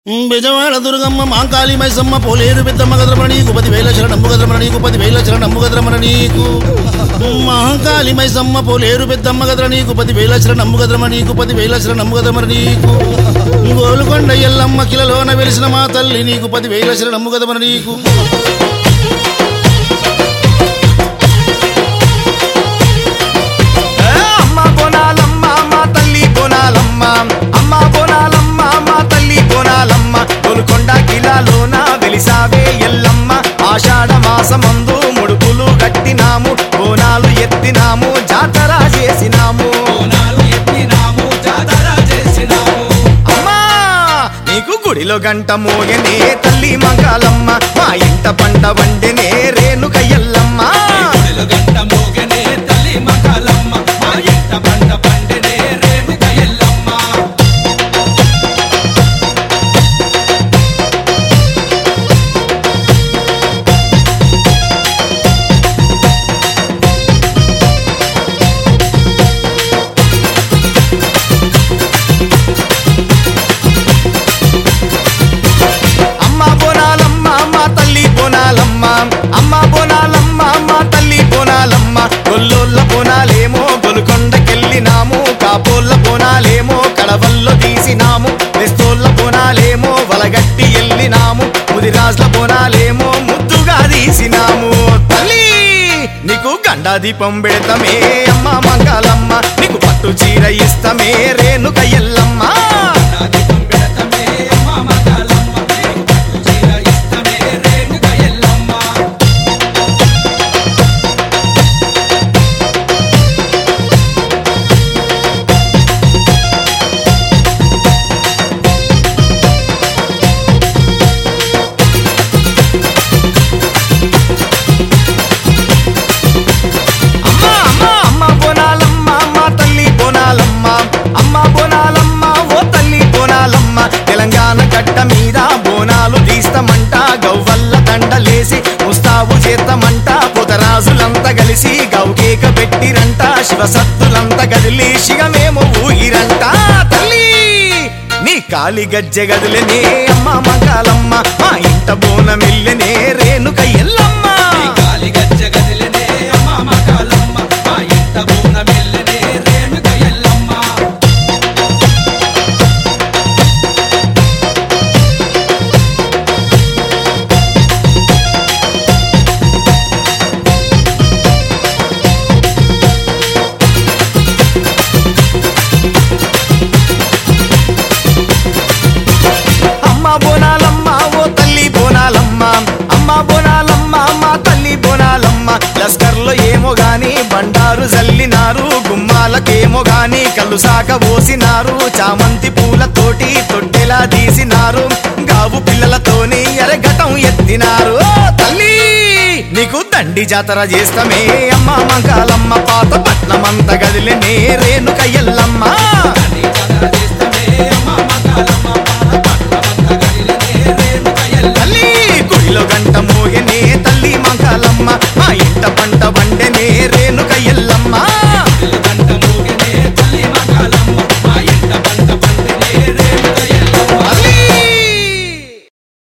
బెజవాడ దుర్గమ్మ మాంకాళి మైసమ్మ పోలేరు పెద్దమ్మ గద్రమణ నీకు పదివేల శరణమ్ము గద్రమణ నీకు పదివేల శరణమ్ము గద్రమణ నీకు మహంకాళి మైసమ్మ పోలేరు పెద్దమ్మ గద్ర నీకు పదివేల శరణమ్ము గద్రమణ నీకు పదివేల శరణమ్ము గద్రమణ నీకు గోలుకొండ ఎల్లమ్మ కిలలోన వెలిసిన మా తల్లి నీకు పదివేల శరణమ్ము గద్రమణ నీకు అమ్మ బోనాలమ్మ మా తల్లి బోనాలమ్మ అమ్మ బోనాలమ్మ మా తల్లి బోనాలమ్మ తొలుకొండ కిలాలోన వెలిసావే ఎల్లమ్మ ఆషాఢ మాసమందు ముడుపులు కట్టినాము బోనాలు ఎత్తినాము జాతర చేసినాము బోనాలు ఎత్తినాము జాతర చేసినాము అమ్మా నీకు గుడిలో గంట మోగనే తల్లి మంగాలమ్మ మా ఇంట పంట వండెనే రేణుక ఎల్లమ్మ గుడిలో గంట మోగనే తల్లి మకాలమ్మ మా ఇంట పంట పండనే రేణుక ఎల్లమ్మ అమ్మ బోనాలమ్మ మా తల్లి బోనాలమ్మ అమ్మ బోనాలమ్మ మా తల్లి బోనాలమ్మ గొల్లోళ్ళ బోనాలేమో గొలుకొండకెళ్ళినాము కాపోళ్ళ బోనాలేమో కడవల్లో తీసినాము వెస్తోళ్ళ బోనాలేమో వలగట్టి ఎల్లినాము ముదిరాజుల బోనాలేమో ముద్దుగా తీసినాము తల్లి నీకు గండా దీపం పెడతామే అమ్మ మంగళమ్మ నీకు పట్టు చీర ఇస్తమే రేణుక ఎల్లమ్మ నా దీపం పెడతమే అమ్మ మకాలమ్మ నీకు పట్టు చీర ఇస్తమే రేణుక ఎల్లమ్మ అమ్మ అమ్మ అమ్మ బోనాలమ్మ మా తల్లి బోనాలమ్మ అమ్మ బోనాలమ్మ ఓ తల్లి బోనాలమ్మ తెలంగాణ గడ్డ మీద బోనాలు తీస్తామంట గవ్వల్ల దండలేసి ముస్తాబు చేస్తామంట పుతరాజులంతా కలిసి గౌకేక పెట్టిరంట శివసత్తులంతా కదిలి శిగమేమో ఊగిరంట తల్లి నీ కాలి గజ్జె గదులనే అమ్మ మంకాలమ్మ మా ఇంట బోనమిల్లెనే రేణుక ఎల్లమ్మ నీ గాలి గజ్జ గదిలనే అమ్మ మకాలమ్మ మా ఇంట బోన మెల్లనే రేణుక ఎల్లమ్మ అమ్మ బోనాలమ్మ ఓ తల్లి బోనాలమ్మ అమ్మ బోనాలమ్మ మా తల్లి బోనాలమ్మ లస్కర్లో ఏమో గాని బండారు జల్లినారు గుమ్మాలకేమో గాని కళ్ళు సాక పోసినారు చామంతి పూలతోటి తొట్టెలా తీసినారు గావు పిల్లలతోని ఎరగటం ఎత్తినారు ఓ తల్లి నీకు దండి జాతర చేస్తామే అమ్మ మంకాలమ్మ పాత పట్నమంత గదిలే రేణుక ఎల్లమ్మ నీ జాతర చేసి